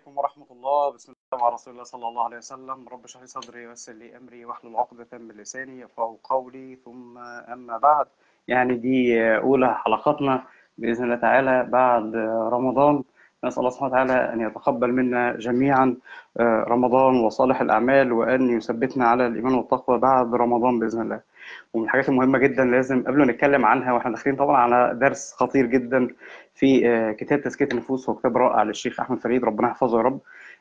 عليكم ورحمة الله بسم الله مع رسول الله صلى الله عليه وسلم رب اشرح لي صدري ويسر لي أمري واحلل عقدة من لساني يفقهوا قولي ثم أما بعد يعني دي أولى حلقاتنا بإذن الله تعالى بعد رمضان نسأل الله سبحانه وتعالى أن يتقبل منا جميعا رمضان وصالح الأعمال وأن يثبتنا على الإيمان والتقوى بعد رمضان بإذن الله ومن الحاجات المهمة جدا لازم قبل ما نتكلم عنها واحنا داخلين طبعا على درس خطير جدا في كتاب تزكية النفوس هو كتاب رائع للشيخ أحمد فريد ربنا يحفظه يا رب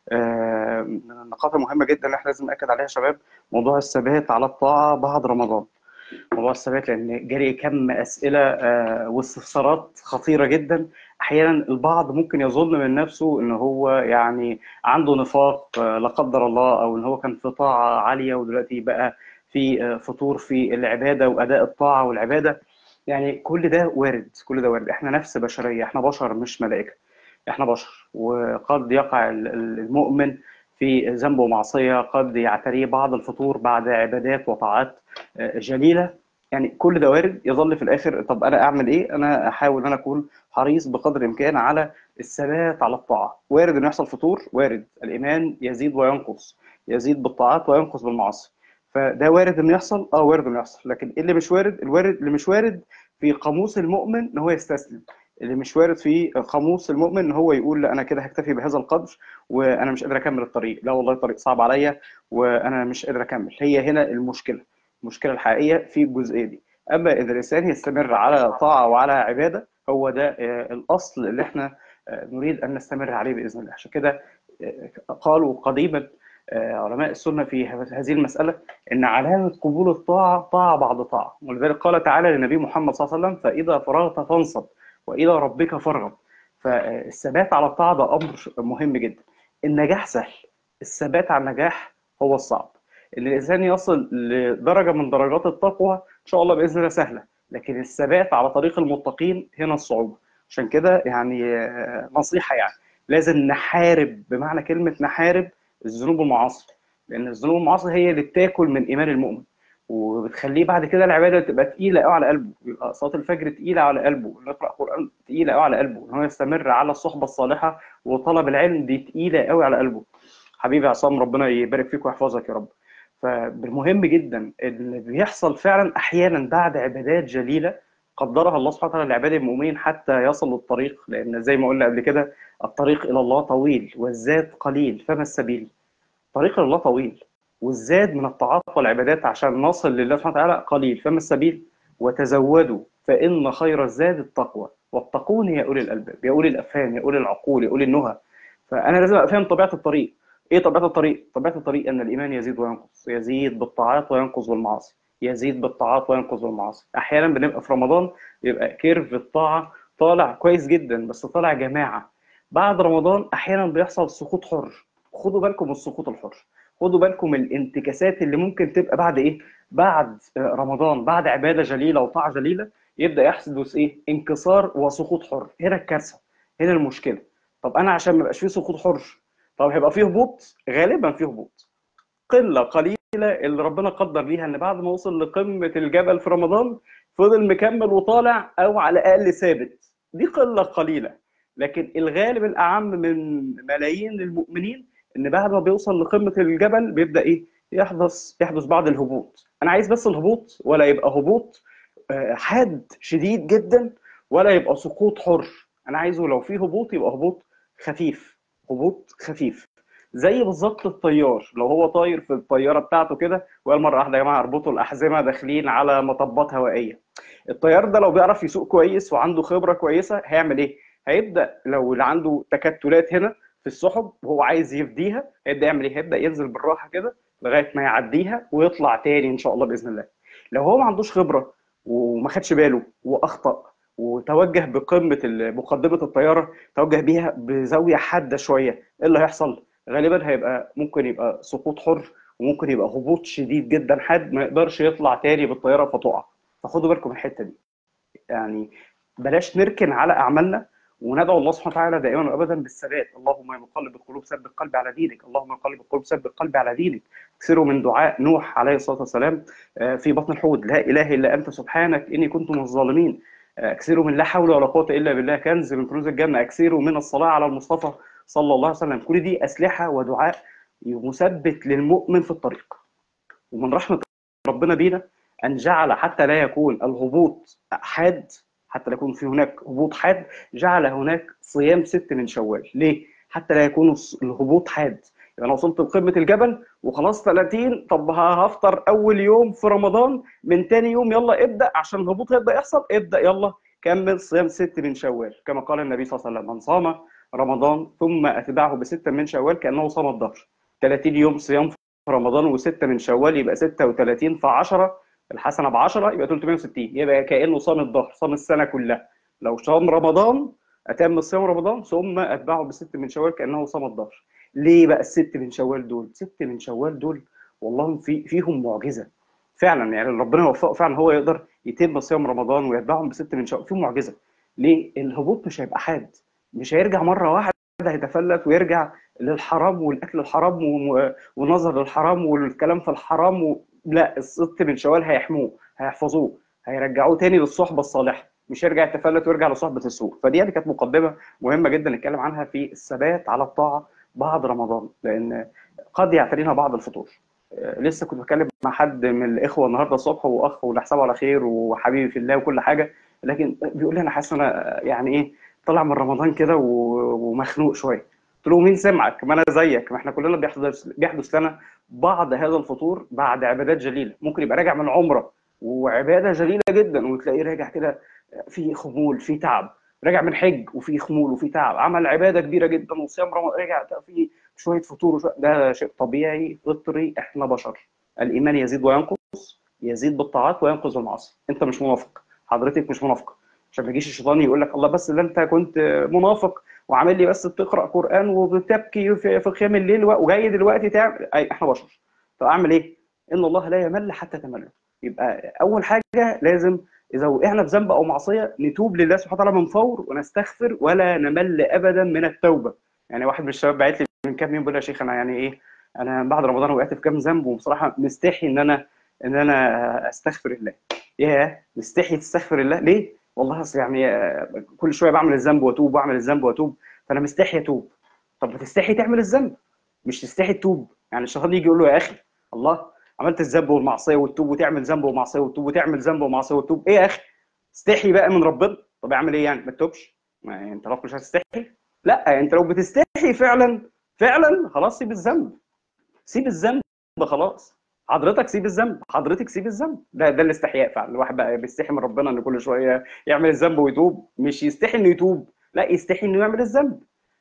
من النقاط المهمة جدا اللي احنا لازم نأكد عليها يا شباب موضوع الثبات على الطاعة بعد رمضان موضوع الثبات لأن جالي كم أسئلة واستفسارات خطيرة جدا أحيانا البعض ممكن يظن من نفسه إن هو يعني عنده نفاق لا قدر الله أو إن هو كان في طاعة عالية ودلوقتي بقى في فطور في العباده واداء الطاعه والعباده يعني كل ده وارد كل ده وارد احنا نفس بشريه احنا بشر مش ملائكه احنا بشر وقد يقع المؤمن في ذنب ومعصيه قد يعتريه بعض الفطور بعد عبادات وطاعات جليله يعني كل ده وارد يظل في الاخر طب انا اعمل ايه انا احاول ان انا اكون حريص بقدر الامكان على الثبات على الطاعه وارد انه يحصل فطور وارد الايمان يزيد وينقص يزيد بالطاعات وينقص بالمعاصي فده وارد انه يحصل اه وارد انه يحصل لكن اللي مش وارد الوارد اللي مش وارد في قاموس المؤمن ان هو يستسلم اللي مش وارد في قاموس المؤمن ان هو يقول لا انا كده هكتفي بهذا القدر وانا مش قادر اكمل الطريق لا والله الطريق صعب عليا وانا مش قادر اكمل هي هنا المشكله المشكله الحقيقيه في الجزئيه دي اما اذا الانسان يستمر على طاعه وعلى عباده هو ده الاصل اللي احنا نريد ان نستمر عليه باذن الله عشان كده قالوا قديما علماء السنة في هذه المسألة إن علامة قبول الطاعة طاعة بعد طاعة ولذلك قال تعالى للنبي محمد صلى الله عليه وسلم فإذا فرغت فانصب وإلى ربك فارغب فالثبات على الطاعة ده أمر مهم جدا النجاح سهل الثبات على النجاح هو الصعب إن الإنسان يصل لدرجة من درجات التقوى إن شاء الله بإذن الله سهلة لكن الثبات على طريق المتقين هنا الصعوبة عشان كده يعني نصيحة يعني لازم نحارب بمعنى كلمة نحارب الذنوب والمعاصي لان الذنوب والمعاصي هي اللي بتاكل من ايمان المؤمن وبتخليه بعد كده العباده تبقى تقيله قوي على قلبه يبقى صلاه الفجر تقيله على قلبه نقرا قران تقيله قوي على قلبه ان هو يستمر على الصحبه الصالحه وطلب العلم دي تقيله قوي على قلبه حبيبي عصام ربنا يبارك فيك ويحفظك يا رب فمهم جدا اللي بيحصل فعلا احيانا بعد عبادات جليله قدرها الله سبحانه وتعالى لعباد المؤمنين حتى يصلوا الطريق لان زي ما قلنا قبل كده الطريق الى الله طويل والزاد قليل فما السبيل طريق الى الله طويل والزاد من الطاعات والعبادات عشان نصل لله سبحانه وتعالى قليل فما السبيل وتزودوا فان خير الزاد التقوى واتقون يا اولي الالباب يا اولي الافهام يا اولي العقول يا اولي النهى فانا لازم ابقى فاهم طبيعه الطريق ايه طبيعه الطريق طبيعه الطريق ان الايمان يزيد وينقص يزيد بالطاعات وينقص بالمعاصي يزيد بالطاعات وينقص بالمعاصي احيانا بنبقى في رمضان بيبقى كيرف الطاعه طالع كويس جدا بس طالع جماعه بعد رمضان احيانا بيحصل سقوط حر خدوا بالكم من السقوط الحر خدوا بالكم من الانتكاسات اللي ممكن تبقى بعد ايه بعد رمضان بعد عباده جليله وطاعه جليله يبدا يحدث ايه انكسار وسقوط حر هنا الكارثه هنا المشكله طب انا عشان ما يبقاش فيه سقوط حر طب هيبقى فيه هبوط غالبا فيه هبوط قله قليله اللي ربنا قدر ليها ان بعد ما وصل لقمه الجبل في رمضان فضل مكمل وطالع او على الاقل ثابت دي قله قليله لكن الغالب الاعم من ملايين المؤمنين ان بعد ما بيوصل لقمه الجبل بيبدا ايه يحدث يحدث بعض الهبوط انا عايز بس الهبوط ولا يبقى هبوط حاد شديد جدا ولا يبقى سقوط حر انا عايزه لو في هبوط يبقى هبوط خفيف هبوط خفيف زي بالظبط الطيار لو هو طاير في الطياره بتاعته كده وقال مره واحده يا جماعه اربطوا الاحزمه داخلين على مطبات هوائيه الطيار ده لو بيعرف يسوق كويس وعنده خبره كويسه هيعمل ايه هيبدا لو اللي عنده تكتلات هنا في السحب وهو عايز يفديها هيبدا يعمل ايه هيبدا ينزل بالراحه كده لغايه ما يعديها ويطلع تاني ان شاء الله باذن الله لو هو ما عندوش خبره وما خدش باله واخطا وتوجه بقمه مقدمه الطياره توجه بيها بزاويه حاده شويه ايه اللي هيحصل غالبا هيبقى ممكن يبقى سقوط حر وممكن يبقى هبوط شديد جدا حد ما يقدرش يطلع تاني بالطياره فتقع فخدوا بالكم من الحته دي يعني بلاش نركن على اعمالنا وندعو الله سبحانه وتعالى دائما وابدا بالثبات اللهم يا مقلب القلوب ثبت قلبي على دينك اللهم يا مقلب القلوب ثبت قلبي على دينك اكثروا من دعاء نوح عليه الصلاه والسلام في بطن الحوت لا اله الا انت سبحانك اني كنت من الظالمين اكثروا من لا حول ولا قوه الا بالله كنز من كنوز الجنه اكثروا من الصلاه على المصطفى صلى الله عليه وسلم كل دي اسلحه ودعاء مثبت للمؤمن في الطريق ومن رحمه ربنا بينا ان جعل حتى لا يكون الهبوط حاد حتى لا يكون في هناك هبوط حاد جعل هناك صيام ست من شوال ليه حتى لا يكون الهبوط حاد يبقى انا وصلت لقمه الجبل وخلاص 30 طب هفطر اول يوم في رمضان من تاني يوم يلا ابدا عشان الهبوط هيبدا يحصل ابدا يلا كمل صيام ست من شوال كما قال النبي صلى الله عليه وسلم من صام رمضان ثم اتبعه بستة من شوال كانه صام الدهر 30 يوم صيام في رمضان وستة من شوال يبقى 36 في 10 الحسنه ب 10 يبقى 360 يبقى كانه صام الدهر صام السنه كلها لو صام رمضان اتم صيام رمضان ثم اتبعه بست من شوال كانه صام الدهر ليه بقى الست من شوال دول ست من شوال دول والله في فيهم معجزه فعلا يعني ربنا يوفقه فعلا هو يقدر يتم صيام رمضان ويتبعهم بست من شوال فيهم معجزه ليه الهبوط مش هيبقى حاد مش هيرجع مره واحده هيتفلت ويرجع للحرام والاكل الحرام والنظر للحرام والكلام في الحرام و... لا الست من شوال هيحموه هيحفظوه هيرجعوه تاني للصحبه الصالحه مش يرجع يتفلت ويرجع لصحبه السوء فدي يعني كانت مقدمه مهمه جدا نتكلم عنها في الثبات على الطاعه بعد رمضان لان قد يعترينا بعض الفطور لسه كنت بتكلم مع حد من الاخوه النهارده الصبح واخ واللي حسابه على خير وحبيبي في الله وكل حاجه لكن بيقول لي انا حاسس انا يعني ايه طالع من رمضان كده ومخنوق شويه قلت له مين سمعك ما انا زيك ما احنا كلنا بيحدث بيحدث لنا بعض هذا الفطور بعد عبادات جليله ممكن يبقى راجع من عمره وعباده جليله جدا وتلاقيه راجع كده في خمول في تعب راجع من حج وفي خمول وفي تعب عمل عباده كبيره جدا وصيام رمضان رجع في شويه فطور وشوية ده شيء طبيعي فطري احنا بشر الايمان يزيد وينقص يزيد بالطاعات وينقص بالمعاصي انت مش منافق حضرتك مش منافقه عشان ما يجيش الشيطان يقول لك الله بس ده انت كنت منافق وعامل لي بس بتقرا قران وبتبكي في قيام الليل وجاي دلوقتي تعمل اي احنا بشر طب اعمل ايه؟ ان الله لا يمل حتى تمل يبقى اول حاجه لازم اذا وقعنا في ذنب او معصيه نتوب لله سبحانه وتعالى من فور ونستغفر ولا نمل ابدا من التوبه يعني واحد من الشباب بعت لي من كام يوم بيقول يا شيخ انا يعني ايه انا بعد رمضان وقعت في كام ذنب وبصراحه مستحي ان انا ان انا استغفر الله ياه مستحي تستغفر الله ليه والله اصل يعني كل شويه بعمل الذنب واتوب واعمل الذنب واتوب فانا مستحي اتوب طب بتستحي تعمل الذنب مش تستحي تتوب يعني الشيطان يجي يقول له يا اخي الله عملت الذنب والمعصيه وتتوب وتعمل ذنب ومعصيه وتتوب وتعمل ذنب ومعصيه وتتوب ايه يا اخي استحي بقى من ربنا طب اعمل ايه يعني ما تتوبش ما انت لو مش هتستحي لا انت لو بتستحي فعلا فعلا خلاص سيب الذنب سيب الذنب خلاص حضرتك سيب الذنب حضرتك سيب الذنب ده ده الاستحياء فعلا الواحد بقى بيستحي من ربنا ان كل شويه يعمل الذنب ويتوب مش يستحي انه يتوب لا يستحي انه يعمل الذنب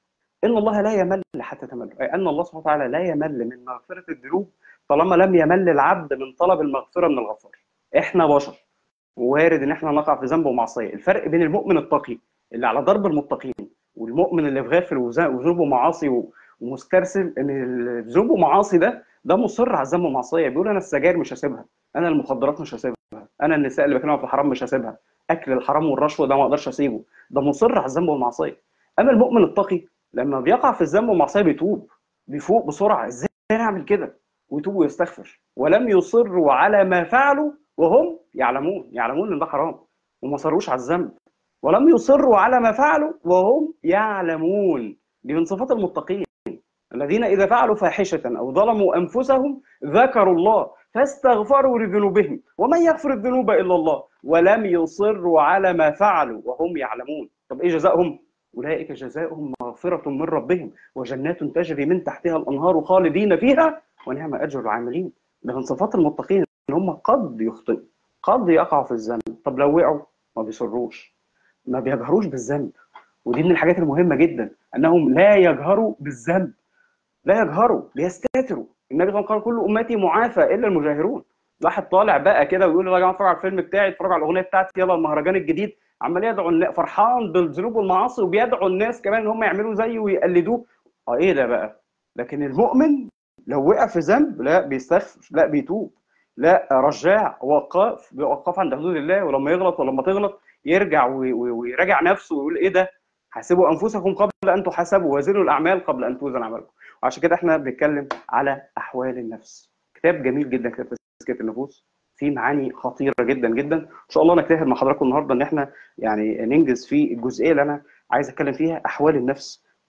ان الله لا يمل حتى تمل اي ان الله سبحانه وتعالى لا يمل من مغفره الذنوب طالما لم يمل العبد من طلب المغفره من الغفار احنا بشر وارد ان احنا نقع في ذنب ومعصيه الفرق بين المؤمن التقي اللي على ضرب المتقين والمؤمن اللي في غافل وذنوبه معاصي ومسترسل ان الذنوب ومعاصي ده ده مصر على الذنب والمعصيه بيقول انا السجاير مش هسيبها انا المخدرات مش هسيبها انا النساء اللي بكلمها في الحرام مش هسيبها اكل الحرام والرشوه ده ما اقدرش اسيبه ده مصر على الذنب والمعصيه اما المؤمن التقي لما بيقع في الذنب والمعصيه بيتوب بيفوق بسرعه ازاي نعمل كده ويتوب ويستغفر ولم يصروا على ما فعلوا وهم يعلمون يعلمون ان ده حرام وما صروش على الذنب ولم يصروا على ما فعلوا وهم يعلمون دي من صفات المتقين الذين اذا فعلوا فاحشه او ظلموا انفسهم ذكروا الله فاستغفروا لذنوبهم ومن يغفر الذنوب الا الله ولم يصروا على ما فعلوا وهم يعلمون طب ايه جزاؤهم اولئك جزاؤهم مغفره من ربهم وجنات تجري من تحتها الانهار خالدين فيها ونعم اجر العاملين ده من صفات المتقين ان هم قد يخطئوا قد يقعوا في الذنب طب لو وقعوا ما بيصروش ما بيجهروش بالذنب ودي من الحاجات المهمه جدا انهم لا يجهروا بالذنب لا يجهروا بيستتروا النبي صلى الله عليه وسلم قال كل امتي معافى الا المجاهرون واحد طالع بقى كده ويقول يا جماعه اتفرجوا على الفيلم بتاعي اتفرجوا على الاغنيه بتاعتي يلا المهرجان الجديد عمال يدعو فرحان بالذنوب والمعاصي وبيدعو الناس كمان ان هم يعملوا زيه ويقلدوه اه ايه ده بقى لكن المؤمن لو وقع في ذنب لا بيستغفر لا بيتوب لا رجاع وقاف بيوقف عند حدود الله ولما يغلط ولما تغلط يرجع ويراجع نفسه ويقول ايه ده حاسبوا انفسكم قبل ان تحاسبوا وزنوا الاعمال قبل ان توزن اعمالكم وعشان كده احنا بنتكلم على احوال النفس كتاب جميل جدا كتاب تزكيه النفوس فيه معاني خطيره جدا جدا ان شاء الله نجتهد مع حضراتكم النهارده ان احنا يعني ننجز في الجزئيه اللي انا عايز اتكلم فيها احوال النفس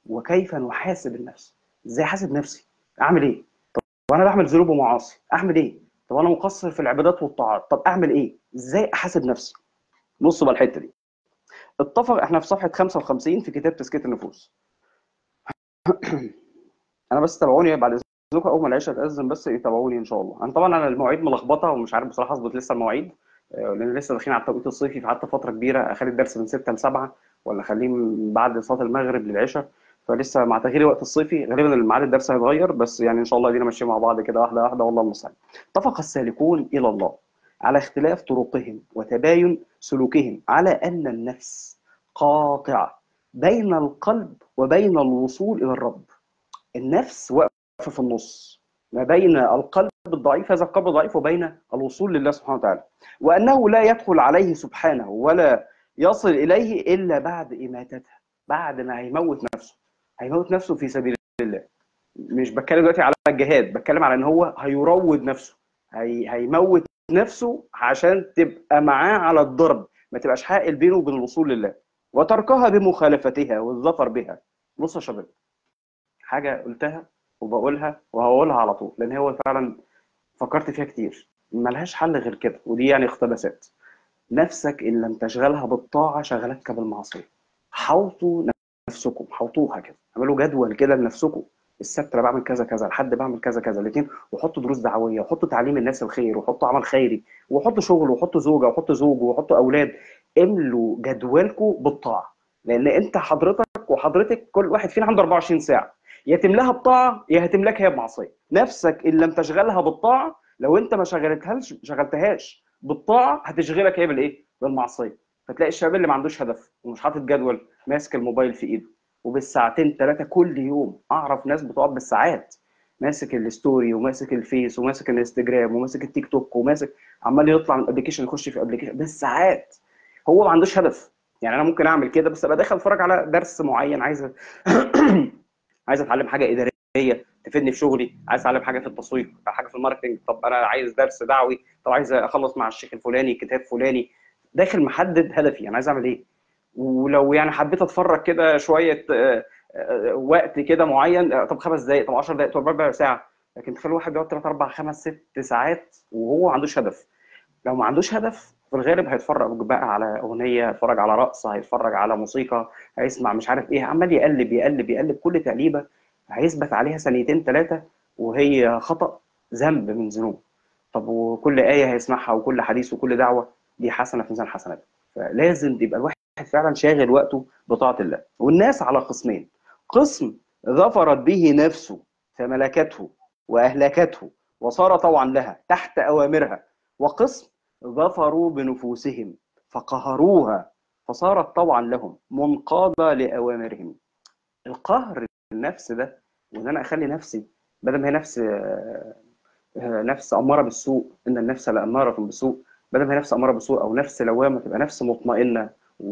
وكيف نحاسب النفس ازاي احاسب نفسي اعمل ايه طب وانا بعمل ذنوب ومعاصي اعمل ايه طب انا مقصر في العبادات والطاعات طب اعمل ايه ازاي احاسب نفسي بصوا بقى الحته دي اتفق احنا في صفحه 55 في كتاب تزكيه النفوس انا بس تابعوني بعد اذنكم اول ما العشاء تاذن بس يتابعوني ان شاء الله انا طبعا انا المواعيد ملخبطه ومش عارف بصراحه اظبط لسه المواعيد آه، لان لسه داخلين على التوقيت الصيفي فقعدت فتره كبيره اخلي الدرس من 6 ل 7 ولا اخليه من بعد صلاه المغرب للعشاء فلسه مع تغيير الوقت الصيفي غالبا الميعاد الدرس هيتغير بس يعني ان شاء الله ادينا ماشيين مع بعض كده واحده واحده والله المستعان اتفق السالكون الى الله على اختلاف طرقهم وتباين سلوكهم على ان النفس قاطعه بين القلب وبين الوصول الى الرب النفس واقفه في النص ما بين القلب الضعيف هذا القلب الضعيف وبين الوصول لله سبحانه وتعالى وانه لا يدخل عليه سبحانه ولا يصل اليه الا بعد اماتتها بعد ما هيموت نفسه هيموت نفسه في سبيل الله مش بتكلم دلوقتي على الجهاد بتكلم على ان هو هيروض نفسه هي... هيموت نفسه عشان تبقى معاه على الضرب ما تبقاش حائل بينه وبين الوصول لله وتركها بمخالفتها والظفر بها بص يا شباب حاجه قلتها وبقولها وهقولها على طول لان هو فعلا فكرت فيها كتير ملهاش حل غير كده ودي يعني اقتباسات نفسك ان لم تشغلها بالطاعه شغلتك بالمعصيه حوطوا نفسكم حوطوها كده اعملوا جدول كده لنفسكم السبت انا بعمل كذا كذا الحد بعمل كذا كذا الاثنين وحطوا دروس دعويه وحطوا تعليم الناس الخير وحطوا عمل خيري وحطوا شغل وحطوا زوجه وحطوا زوج وحطوا اولاد املوا جدولكم بالطاعه لان انت حضرتك وحضرتك كل واحد فينا عنده 24 ساعه يا تملاها بطاعه يا هتملاك هي بمعصيه نفسك ان لم تشغلها بالطاعه لو انت ما شغلتهاش شغلتهاش بالطاعه هتشغلك هي بالايه بالمعصيه فتلاقي الشباب اللي ما عندوش هدف ومش حاطط جدول ماسك الموبايل في ايده وبالساعتين ثلاثه كل يوم اعرف ناس بتقعد بالساعات ماسك الستوري وماسك الفيس وماسك الانستجرام وماسك التيك توك وماسك عمال يطلع من ابلكيشن يخش في ابلكيشن بالساعات هو ما عندوش هدف يعني انا ممكن اعمل كده بس ابقى داخل اتفرج على درس معين عايز عايز اتعلم حاجه اداريه تفيدني في شغلي عايز اتعلم حاجه في التسويق حاجه في الماركتنج طب انا عايز درس دعوي طب عايز اخلص مع الشيخ الفلاني كتاب فلاني داخل محدد هدفي انا عايز اعمل ايه ولو يعني حبيت اتفرج كده شويه آه، آه، وقت كده معين آه، طب خمس دقائق طب 10 دقائق طب ربع ساعه لكن تخيل واحد بيقعد 3 4 5 6 ساعات وهو ما عندوش هدف لو ما عندوش هدف في الغالب هيتفرج بقى على اغنيه هيتفرج على رقص هيتفرج على موسيقى هيسمع مش عارف ايه عمال يقلب يقلب يقلب كل تقليبه هيثبت عليها ثانيتين ثلاثه وهي خطا ذنب من ذنوب طب وكل ايه هيسمعها وكل حديث وكل دعوه دي حسنه في ميزان حسنات فلازم يبقى الواحد فعلا شاغل وقته بطاعه الله والناس على قسمين قسم ظفرت به نفسه فملكته واهلكته وصار طوعا لها تحت اوامرها وقسم ظفروا بنفوسهم فقهروها فصارت طوعا لهم منقاده لاوامرهم القهر النفس ده وان انا اخلي نفسي بدل ما هي نفس آه، نفس اماره بالسوء ان النفس لاماره بالسوء بدل ما هي نفس اماره بالسوء او نفس لوامه تبقى نفس مطمئنه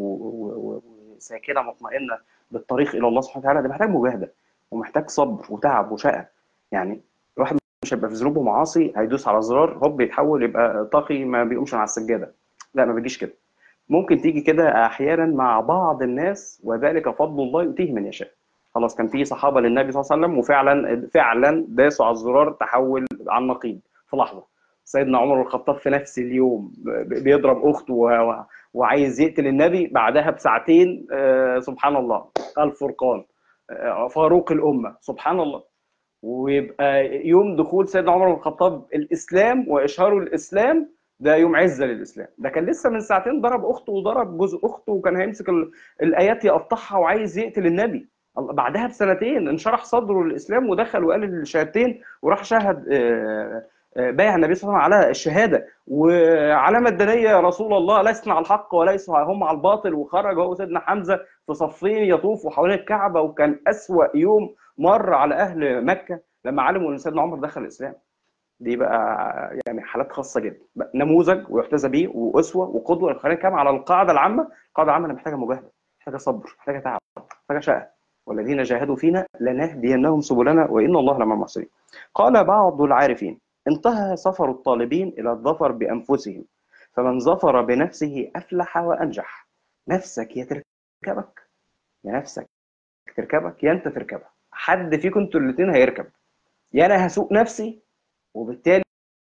وساكنه مطمئنه بالطريق الى الله سبحانه وتعالى ده محتاج مجاهده ومحتاج صبر وتعب وشقه يعني الواحد مش هيبقى في ذنوب ومعاصي هيدوس على زرار هوب بيتحول يبقى طاقي ما بيقومش على السجاده لا ما بيجيش كده ممكن تيجي كده احيانا مع بعض الناس وذلك فضل الله يؤتيه من يشاء خلاص كان في صحابه للنبي صلى الله عليه وسلم وفعلا فعلا داسوا على الزرار تحول عن نقيض في لحظه سيدنا عمر بن الخطاب في نفس اليوم بيضرب اخته وعايز يقتل النبي بعدها بساعتين آه، سبحان الله الفرقان آه، فاروق الامه سبحان الله ويبقى يوم دخول سيدنا عمر بن الخطاب الاسلام واشهاره الاسلام ده يوم عزه للاسلام ده كان لسه من ساعتين ضرب اخته وضرب جوز اخته وكان هيمسك الايات يقطعها وعايز يقتل النبي بعدها بسنتين انشرح صدره للاسلام ودخل وقال الشهادتين وراح شهد آه، آه، بايع النبي صلى الله عليه وسلم على الشهاده وعلامه الدنيه يا رسول الله لسنا على الحق وليس هم على الباطل وخرج هو سيدنا حمزه في صفين يطوفوا حوالين الكعبه وكان اسوا يوم مر على اهل مكه لما علموا ان سيدنا عمر دخل الاسلام دي بقى يعني حالات خاصه جدا نموذج ويحتذى به واسوه وقدوه خلينا نتكلم على القاعده العامه القاعده العامه محتاجه مجاهده محتاجه صبر محتاجه تعب محتاجه شقه والذين جاهدوا فينا لنهدينهم سبلنا وان الله لمع المحسنين قال بعض العارفين انتهى سفر الطالبين الى الظفر بانفسهم فمن ظفر بنفسه افلح وانجح نفسك يا تركبك يا نفسك تركبك يا انت تركبها حد فيكم انتوا الاثنين هيركب يا انا هسوق نفسي وبالتالي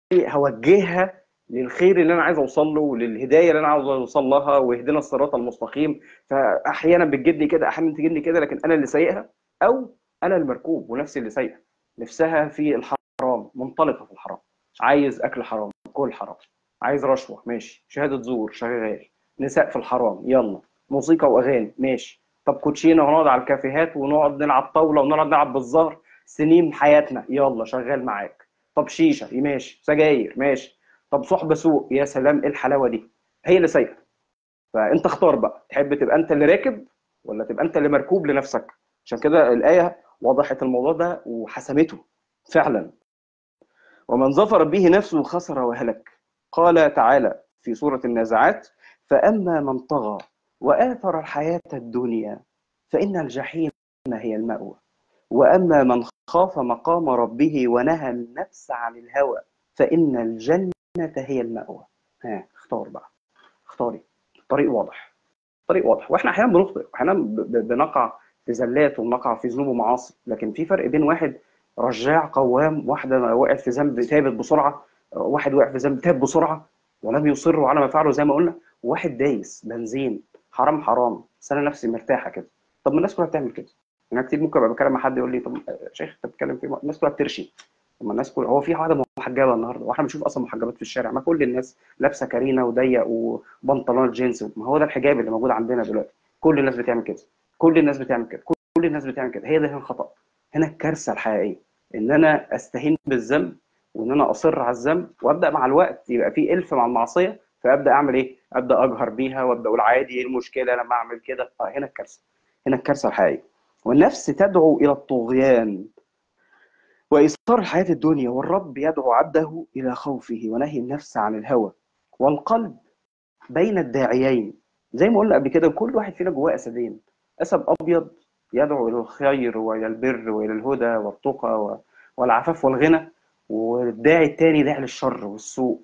هوجهها للخير اللي انا عايز اوصل له وللهدايه اللي انا عاوز اوصل لها واهدنا الصراط المستقيم فاحيانا بتجدني كده احيانا تجدني كده لكن انا اللي سايقها او انا المركوب ونفسي اللي سايقها نفسها في الحرام منطلقه في الحرام عايز اكل حرام كل حرام عايز رشوه ماشي شهاده زور شغال نساء في الحرام يلا موسيقى واغاني ماشي طب كوتشينه ونقعد على الكافيهات ونقعد نلعب طاوله ونقعد نلعب بالظهر سنين حياتنا يلا شغال معاك طب شيشه ماشي سجاير ماشي طب صحبه سوء يا سلام ايه الحلاوه دي هي اللي سايقه فانت اختار بقى تحب تبقى انت اللي راكب ولا تبقى انت اللي مركوب لنفسك عشان كده الايه وضحت الموضوع ده وحسمته فعلا ومن ظفر به نفسه خسر وهلك قال تعالى في سوره النازعات فاما من طغى واثر الحياه الدنيا فان الجحيم هي الماوى واما من خاف مقام ربه ونهى النفس عن الهوى فان الجنه هي المأوى ها اختار بقى اختاري طريق واضح طريق واضح واحنا احيانا بنخطئ احيانا بنقع في زلات وبنقع في ذنوب ومعاصي لكن في فرق بين واحد رجاع قوام واحده وقعت في ذنب تابت بسرعه واحد وقع في ذنب تاب بسرعه ولم يصروا على ما فعلوا زي ما قلنا وواحد دايس بنزين حرام حرام بس انا نفسي مرتاحه كده طب ما الناس كلها بتعمل كده انا كتير ممكن ابقى بكلم مع حد يقول لي طب شيخ انت بتتكلم في الناس كلها بترشي طب الناس كلها هو في واحده محجبه النهارده واحنا بنشوف اصلا محجبات في الشارع ما كل الناس لابسه كارينا وضيق وبنطلونات جينز ما هو ده الحجاب اللي موجود عندنا دلوقتي كل الناس بتعمل كده كل الناس بتعمل كده كل الناس بتعمل كده هي ده هنا الخطا هنا الكارثه الحقيقيه ان انا استهين بالذنب وان انا اصر على الذنب وابدا مع الوقت يبقى في الف مع المعصيه فابدا اعمل ايه؟ ابدا اجهر بيها وابدا اقول عادي ايه المشكله لما اعمل كده؟ اه هنا الكارثه هنا الكارثه الحقيقيه والنفس تدعو الى الطغيان وإيثار الحياة الدنيا والرب يدعو عبده إلى خوفه ونهي النفس عن الهوى والقلب بين الداعيين زي ما قلنا قبل كده كل واحد فينا جواه أسدين أسد أبيض يدعو إلى الخير وإلى البر وإلى الهدى والتقى والعفاف والغنى والداعي الثاني داعي للشر والسوء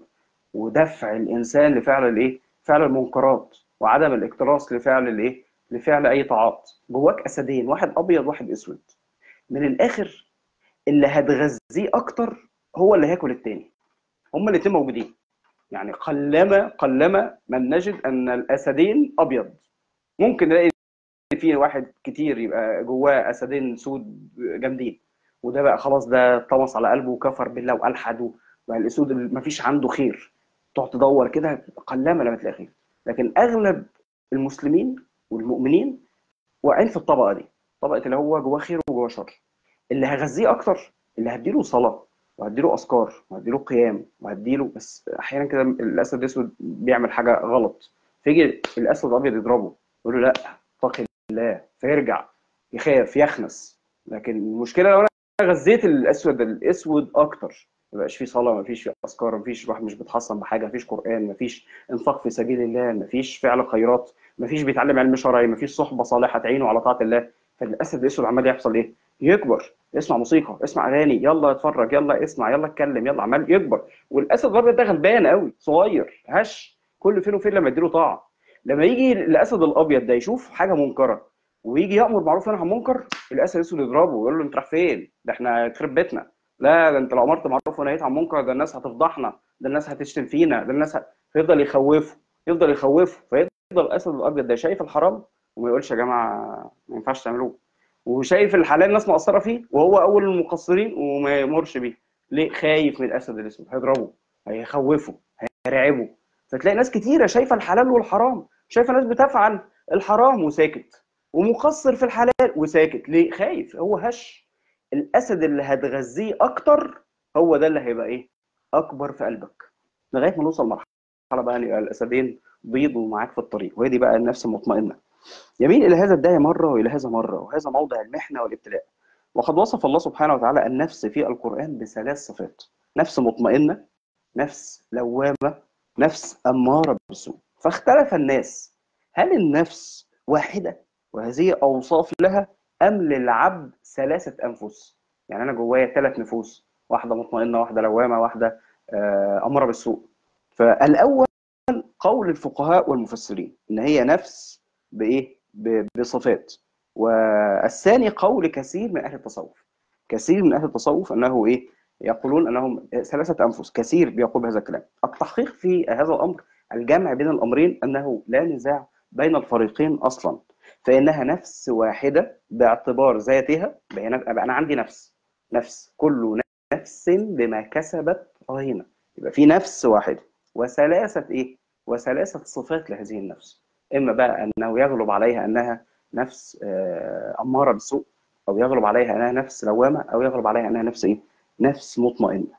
ودفع الإنسان لفعل الإيه؟ فعل المنكرات وعدم الاكتراث لفعل الإيه؟ لفعل أي طاعات جواك أسدين واحد أبيض واحد أسود من الآخر اللي هتغذيه اكتر هو اللي هياكل التاني هما الاثنين موجودين يعني قلما قلما من نجد ان الاسدين ابيض ممكن نلاقي في واحد كتير يبقى جواه اسدين سود جامدين وده بقى خلاص ده طمس على قلبه وكفر بالله والحد بقى الاسود ما فيش عنده خير تقعد تدور كده قلما لما تلاقي خير لكن اغلب المسلمين والمؤمنين واقعين في الطبقه دي طبقه اللي هو جواه خير وجواه شر اللي هغذيه اكتر اللي هديله صلاه وهديله اذكار وهديله قيام وهديله بس احيانا كده الاسد الاسود بيعمل حاجه غلط فيجي الاسد الابيض يضربه يقول له لا اتق الله فيرجع يخاف يخنس لكن المشكله لو انا غذيت الاسود الاسود اكتر ما بقاش فيه صلاه ما فيش فيه اذكار ما فيش واحد مش بيتحصن بحاجه ما فيش قران ما فيش انفاق في سبيل الله ما فيش فعل خيرات ما فيش بيتعلم علم شرعي ما فيش صحبه صالحه تعينه على طاعه الله فالاسد الاسود عمال يحصل ايه؟ يكبر اسمع موسيقى اسمع اغاني يلا اتفرج يلا اسمع يلا اتكلم يلا عمال يكبر والاسد الابيض ده غلبان قوي صغير هش كل فين وفين لما يديله طاعه لما يجي الاسد الابيض ده يشوف حاجه منكره ويجي يامر معروف وينهى عن منكر الاسد الاسود يضربه ويقول له انت رايح فين؟ ده احنا يخرب بيتنا لا ده انت لو امرت معروف ونهيت عن منكر ده الناس هتفضحنا ده الناس هتشتم فينا ده الناس ه... فيفضل يخوفه يفضل يخوفه فيفضل الاسد الابيض ده شايف الحرام وما يقولش يا جماعه ما ينفعش تعملوه وشايف الحلال الناس مقصره فيه وهو اول المقصرين وما يمرش بيه ليه خايف من الاسد الاسود هيضربه هيخوفه هيرعبه فتلاقي ناس كتيره شايفه الحلال والحرام شايفه ناس بتفعل الحرام وساكت ومقصر في الحلال وساكت ليه خايف هو هش الاسد اللي هتغذيه اكتر هو ده اللي هيبقى ايه اكبر في قلبك لغايه ما نوصل مرحله بقى يبقى الاسدين بيضوا معاك في الطريق وهي دي بقى النفس المطمئنه يميل إلى هذا الداعي مرة وإلى هذا مرة وهذا موضع المحنة والابتلاء وقد وصف الله سبحانه وتعالى النفس في القرآن بثلاث صفات نفس مطمئنة نفس لوامة نفس أمارة بالسوء فاختلف الناس هل النفس واحدة وهذه أوصاف لها أم للعبد ثلاثة أنفس يعني أنا جوايا ثلاث نفوس واحدة مطمئنة واحدة لوامة واحدة أمارة بالسوء فالأول قول الفقهاء والمفسرين إن هي نفس بإيه بصفات والثاني قول كثير من اهل التصوف كثير من اهل التصوف انه ايه يقولون انهم ثلاثه انفس كثير بيقول بهذا الكلام التحقيق في هذا الامر الجمع بين الامرين انه لا نزاع بين الفريقين اصلا فانها نفس واحده باعتبار ذاتها بقى انا عندي نفس نفس كل نفس بما كسبت رهينه يبقى في نفس واحده وثلاثه ايه وثلاثه صفات لهذه النفس اما بقى انه يغلب عليها انها نفس آه، اماره بالسوء او يغلب عليها انها نفس لوامه او يغلب عليها انها نفس ايه نفس مطمئنه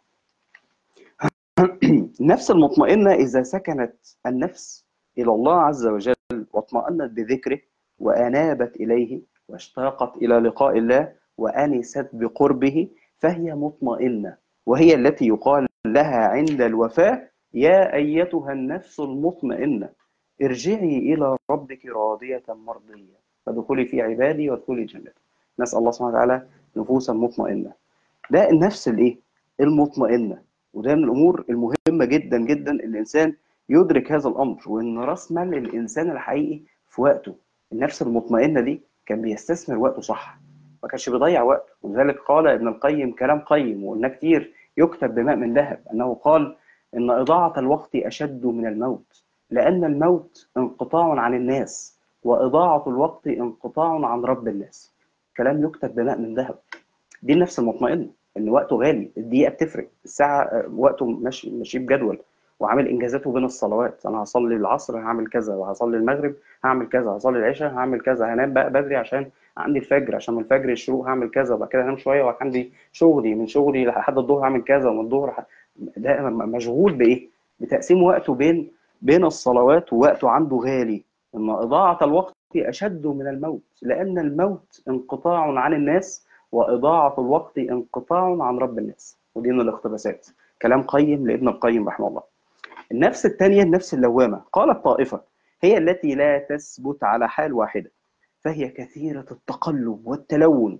النفس المطمئنه اذا سكنت النفس الى الله عز وجل واطمأنت بذكره وانابت اليه واشتاقت الى لقاء الله وانست بقربه فهي مطمئنه وهي التي يقال لها عند الوفاه يا ايتها النفس المطمئنه ارجعي الى ربك راضيه مرضيه فادخلي في عبادي وادخلي جنتي نسال الله سبحانه وتعالى نفوسا مطمئنه ده النفس الايه المطمئنه وده من الامور المهمه جدا جدا الانسان يدرك هذا الامر وان راس مال الانسان الحقيقي في وقته النفس المطمئنه دي كان بيستثمر وقته صح ما كانش بيضيع وقته ولذلك قال ابن القيم كلام قيم وقلنا كتير يكتب بماء من ذهب انه قال ان اضاعه الوقت اشد من الموت لان الموت انقطاع عن الناس واضاعه الوقت انقطاع عن رب الناس كلام يكتب بماء من ذهب دي النفس المطمئنه ان وقته غالي الدقيقه بتفرق الساعه آه، وقته ماشي ماشي بجدول وعامل انجازاته بين الصلوات انا هصلي العصر هعمل كذا وهصلي المغرب هعمل كذا هصلي العشاء هعمل كذا هنام بقى بدري عشان عندي الفجر عشان من الفجر الشروق هعمل كذا وبعد كده هنام شويه وعندي شغلي من شغلي لحد الظهر هعمل كذا ومن الظهر ح... ده مشغول بايه؟ بتقسيم وقته بين بين الصلوات ووقته عنده غالي ان اضاعه الوقت اشد من الموت لان الموت انقطاع عن الناس واضاعه الوقت انقطاع عن رب الناس ودي من الاقتباسات كلام قيم لابن القيم رحمه الله النفس الثانيه النفس اللوامه قالت طائفه هي التي لا تثبت على حال واحده فهي كثيره التقلب والتلون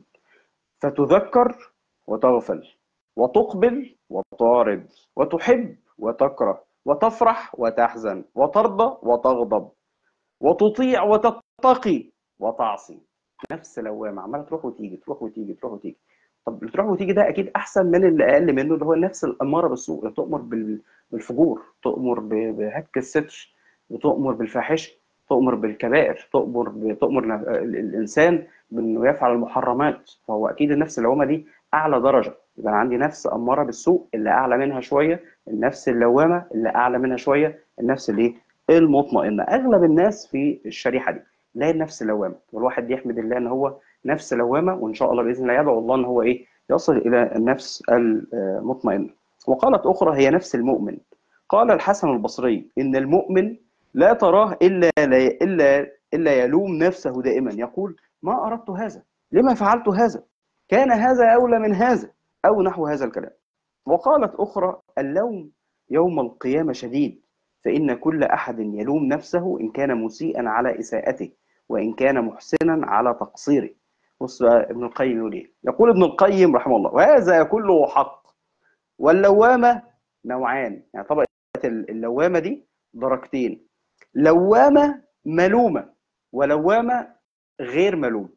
فتذكر وتغفل وتقبل وتعرض وتحب وتكره وتفرح وتحزن وترضى وتغضب وتطيع وتتقي وتعصي نفس لوامه عماله تروح وتيجي تروح وتيجي تروح وتيجي طب اللي تروح وتيجي ده اكيد احسن من اللي اقل منه اللي هو النفس الاماره بالسوء اللي تؤمر بالفجور تؤمر بهتك الستر وتؤمر بالفاحشه تؤمر بالكبائر تؤمر تؤمر الانسان بانه يفعل المحرمات فهو اكيد النفس اللوامه دي اعلى درجه يبقى عندي نفس اماره بالسوء اللي اعلى منها شويه النفس اللوامه اللي اعلى منها شويه النفس الايه المطمئنه اغلب الناس في الشريحه دي لا النفس اللوامه والواحد يحمد الله ان هو نفس لوامه وان شاء الله باذن الله يدعو الله ان هو ايه يصل الى النفس المطمئنه وقالت اخرى هي نفس المؤمن قال الحسن البصري ان المؤمن لا تراه الا الا الا يلوم نفسه دائما يقول ما اردت هذا لما فعلت هذا كان هذا اولى من هذا او نحو هذا الكلام وقالت اخرى اللوم يوم القيامه شديد فإن كل أحد يلوم نفسه إن كان مسيئا على إساءته وإن كان محسنا على تقصيره بص بقى ابن القيم يقول إيه يقول ابن القيم رحمه الله وهذا كله حق واللوامة نوعان يعني طبقة اللوامة دي درجتين لوامة ملومة ولوامة غير ملومة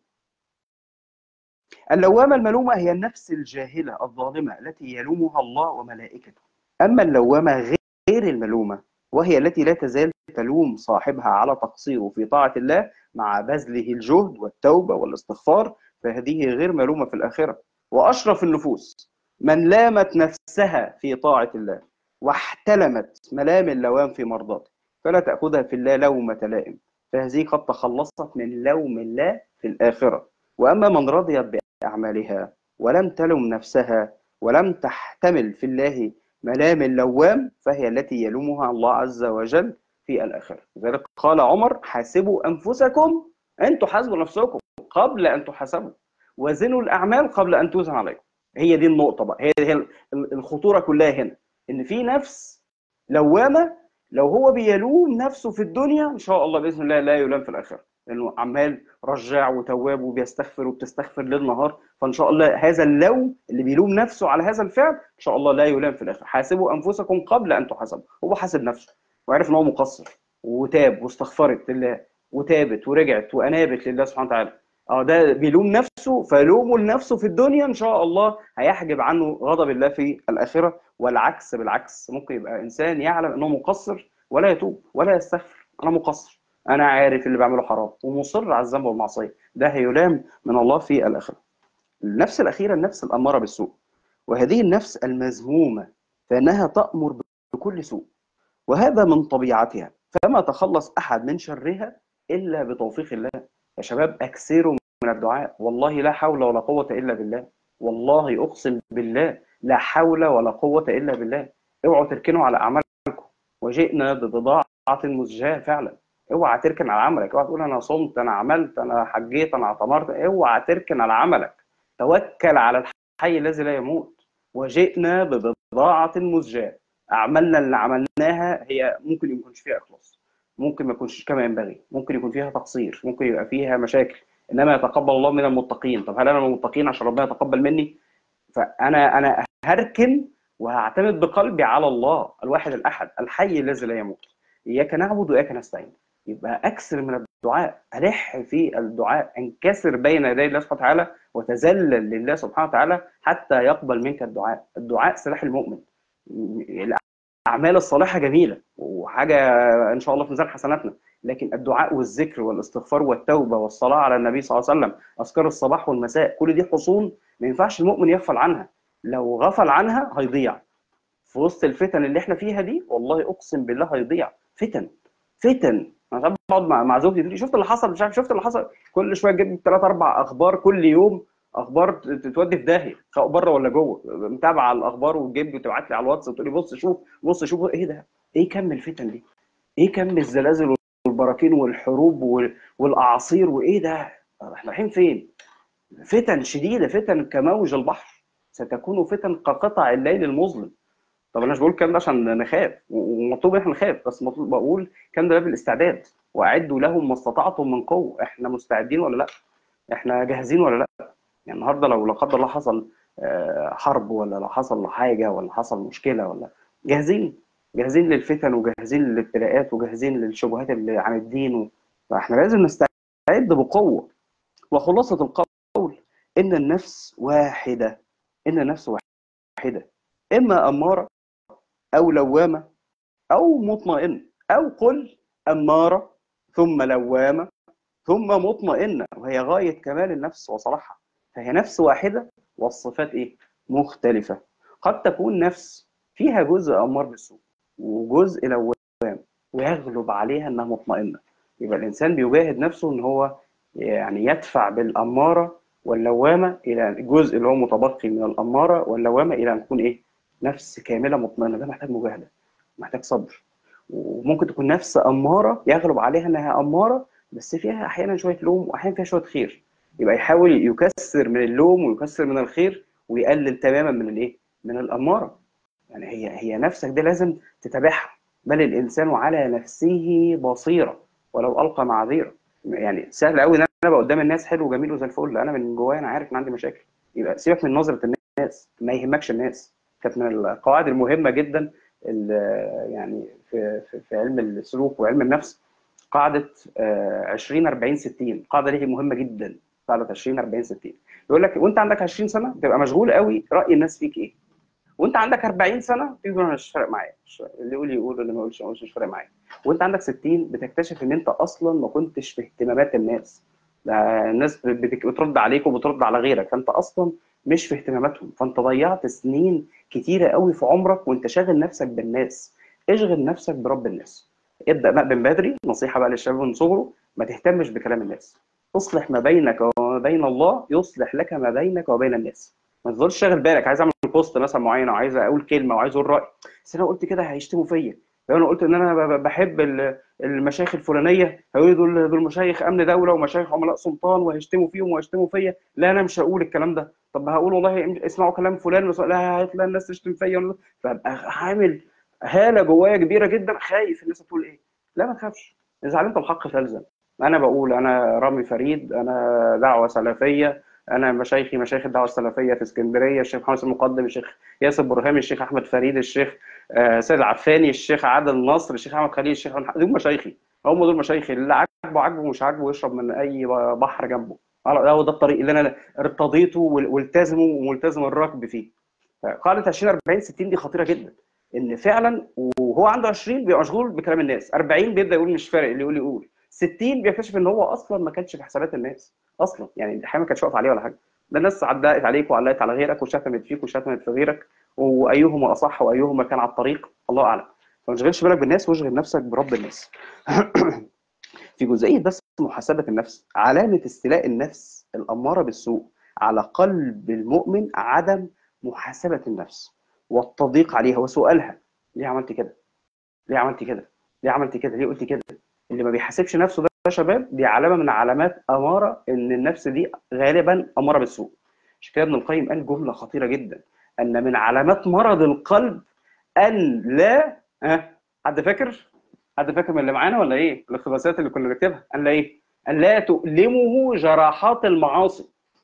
اللوامة الملومة هي النفس الجاهلة الظالمة التي يلومها الله وملائكته أما اللوامة غير الملومة وهي التي لا تزال تلوم صاحبها على تقصيره في طاعة الله مع بذله الجهد والتوبة والاستغفار فهذه غير ملومة في الآخرة وأشرف النفوس من لامت نفسها في طاعة الله واحتلمت ملام اللوام في مرضاته فلا تأخذها في الله لومة لائم فهذه قد تخلصت من لوم الله في الآخرة وأما من رضيت بأعمالها ولم تلم نفسها ولم تحتمل في الله ملام اللوام فهي التي يلومها الله عز وجل في الآخرة لذلك قال عمر حاسبوا أنفسكم أن تحاسبوا نفسكم قبل أن تحاسبوا وزنوا الأعمال قبل أن توزن عليكم هي دي النقطة بقى هي هي الخطورة كلها هنا إن في نفس لوامة لو هو بيلوم نفسه في الدنيا إن شاء الله بإذن الله لا يلام في الآخرة لانه عمال رجع وتواب وبيستغفر وبتستغفر ليل نهار فان شاء الله هذا اللوم اللي بيلوم نفسه على هذا الفعل ان شاء الله لا يلام في الاخر حاسبوا انفسكم قبل ان تحاسبوا هو حاسب نفسه وعرف ان هو مقصر وتاب واستغفرت لله وتابت ورجعت وانابت لله سبحانه وتعالى اه ده بيلوم نفسه فلومه لنفسه في الدنيا ان شاء الله هيحجب عنه غضب الله في الاخره والعكس بالعكس ممكن يبقى انسان يعلم انه مقصر ولا يتوب ولا يستغفر انا مقصر انا عارف اللي بعمله حرام ومصر على الذنب والمعصيه ده هيلام من الله في الاخره النفس الاخيره النفس الاماره بالسوء وهذه النفس المذمومه فانها تامر بكل سوء وهذا من طبيعتها فما تخلص احد من شرها الا بتوفيق الله يا شباب اكثروا من الدعاء والله لا حول ولا قوه الا بالله والله اقسم بالله لا حول ولا قوه الا بالله اوعوا تركنوا على اعمالكم وجئنا ببضاعه مزجاه فعلا اوعى تركن على عملك اوعى تقول انا صمت انا عملت انا حجيت انا اعتمرت اوعى تركن على عملك توكل على الحي الذي لا يموت وجئنا ببضاعه مزجاه اعمالنا اللي عملناها هي ممكن ما يكونش فيها اخلاص ممكن ما يكونش كما ينبغي ممكن يكون فيها تقصير ممكن يبقى فيها مشاكل انما يتقبل الله من المتقين طب هل انا من المتقين عشان ربنا يتقبل مني فانا انا هركن وهعتمد بقلبي على الله الواحد الاحد الحي الذي لا يموت اياك نعبد واياك نستعين يبقى اكثر من الدعاء الح في الدعاء انكسر بين يدي الله سبحانه وتعالى وتذلل لله سبحانه وتعالى حتى يقبل منك الدعاء الدعاء سلاح المؤمن الاعمال الصالحه جميله وحاجه ان شاء الله في ميزان حسناتنا لكن الدعاء والذكر والاستغفار والتوبه والصلاه على النبي صلى الله عليه وسلم اذكار الصباح والمساء كل دي حصون ما ينفعش المؤمن يغفل عنها لو غفل عنها هيضيع في وسط الفتن اللي احنا فيها دي والله اقسم بالله هيضيع فتن فتن انا بقعد مع مع زوجتي تقول لي شفت اللي حصل مش عارف شفت اللي حصل كل شويه تجيب ثلاث اربع اخبار كل يوم اخبار تودي في داهيه سواء بره ولا جوه متابعه الاخبار وتجيب وتبعت لي على الواتس وتقول لي بص شوف بص شوف ايه ده ايه كم الفتن دي ايه كم الزلازل والبراكين والحروب والاعاصير وايه ده احنا رايحين فين فتن شديده فتن كموج البحر ستكون فتن كقطع الليل المظلم طب انا مش بقول الكلام ده عشان نخاف ومطلوب احنا نخاف بس مطلوب بقول الكلام ده بالاستعداد واعدوا لهم ما استطعتم من قوه احنا مستعدين ولا لا احنا جاهزين ولا لا يعني النهارده لو لا قدر الله حصل حرب ولا لو حصل حاجه ولا حصل مشكله ولا جاهزين جاهزين للفتن وجاهزين للابتلاءات وجاهزين للشبهات اللي عن الدين و... فاحنا لازم نستعد بقوه وخلاصه القول ان النفس واحده ان النفس واحده اما اماره او لوامه او مطمئنه او قل اماره ثم لوامه ثم مطمئنه وهي غايه كمال النفس وصلاحها فهي نفس واحده والصفات ايه مختلفه قد تكون نفس فيها جزء امار بالسوء وجزء لوام ويغلب عليها انها مطمئنه يبقى الانسان بيجاهد نفسه ان هو يعني يدفع بالاماره واللوامه الى الجزء اللي هو متبقي من الاماره واللوامه الى ان تكون ايه نفس كامله مطمئنه ده محتاج مجاهده محتاج صبر وممكن تكون نفس اماره يغلب عليها انها اماره بس فيها احيانا شويه لوم واحيانا فيها شويه خير يبقى يحاول يكسر من اللوم ويكسر من الخير ويقلل تماما من الايه من الاماره يعني هي هي نفسك دي لازم تتابعها بل الانسان على نفسه بصيره ولو القى معاذيره يعني سهل قوي ان انا ابقى قدام الناس حلو وجميل وزي الفل انا من جوايا انا عارف ان عندي مشاكل يبقى سيبك من نظره الناس ما يهمكش الناس كانت من القواعد المهمه جدا يعني في في, في علم السلوك وعلم النفس قاعده 20 40 60 القاعده دي مهمه جدا قاعده 20 40 60 يقول لك وانت عندك 20 سنه تبقى مشغول قوي راي الناس فيك ايه وانت عندك 40 سنه تقول انا مش فارق معايا اللي يقول يقول اللي ما يقولش ما مش فارق معايا وانت عندك 60 بتكتشف ان انت اصلا ما كنتش في اهتمامات الناس ده الناس بترد عليك وبترد على غيرك فانت اصلا مش في اهتماماتهم فانت ضيعت سنين كتيره قوي في عمرك وانت شاغل نفسك بالناس اشغل نفسك برب الناس ابدا بقى من بدري نصيحه بقى للشباب من صغره ما تهتمش بكلام الناس اصلح ما بينك وما بين الله يصلح لك ما بينك وبين الناس ما تفضلش شاغل بالك عايز اعمل بوست مثلا معين او عايز اقول كلمه او عايز اقول راي بس انا قلت كده هيشتموا فيا لو انا قلت ان انا بحب المشايخ الفلانيه هيقولوا دول دول مشايخ امن دوله ومشايخ عملاء سلطان وهيشتموا فيهم وهيشتموا فيا لا انا مش هقول الكلام ده طب هقول والله اسمعوا كلام فلان لا هيطلع الناس تشتم فيا فابقى عامل هاله جوايا كبيره جدا خايف الناس هتقول ايه لا ما تخافش اذا علمت الحق فالزم انا بقول انا رامي فريد انا دعوه سلفيه انا مشايخي مشايخ الدعوه السلفيه في اسكندريه الشيخ محمد المقدم الشيخ ياسر برهامي الشيخ احمد فريد الشيخ سيد عفاني الشيخ عادل نصر الشيخ احمد خليل الشيخ دول مشايخي هم دول مشايخي اللي عاجبه عاجبه مش عاجبه يشرب من اي بحر جنبه هو ده الطريق اللي انا ارتضيته والتزمه وملتزم الركب فيه قاعده 20 40 60 دي خطيره جدا ان فعلا وهو عنده 20 بيبقى مشغول بكلام الناس 40 بيبدا يقول مش فارق اللي يقول يقول 60 بيكتشف ان هو اصلا ما كانش في حسابات الناس اصلا يعني الحياه ما كانتش واقفه عليه ولا حاجه ده الناس عدت عليك وعلقت على غيرك وشتمت فيك وشتمت في غيرك وايهما اصح وايهما كان على الطريق الله اعلم فما تشغلش بالك بالناس واشغل نفسك برب الناس في جزئيه بس محاسبه النفس علامه استيلاء النفس الاماره بالسوء على قلب المؤمن عدم محاسبه النفس والتضييق عليها وسؤالها ليه عملت كده؟ ليه عملت كده؟ ليه عملت كده؟ ليه قلت كده؟ اللي ما بيحاسبش نفسه ده يا شباب دي علامه من علامات اماره ان النفس دي غالبا اماره بالسوء. عشان كده ابن القيم قال جمله خطيره جدا ان من علامات مرض القلب ان لا ها حد فاكر؟ حد فاكر من اللي معانا ولا ايه؟ الاقتباسات اللي كنا بنكتبها ان لا ايه؟ ان لا تؤلمه جراحات المعاصي.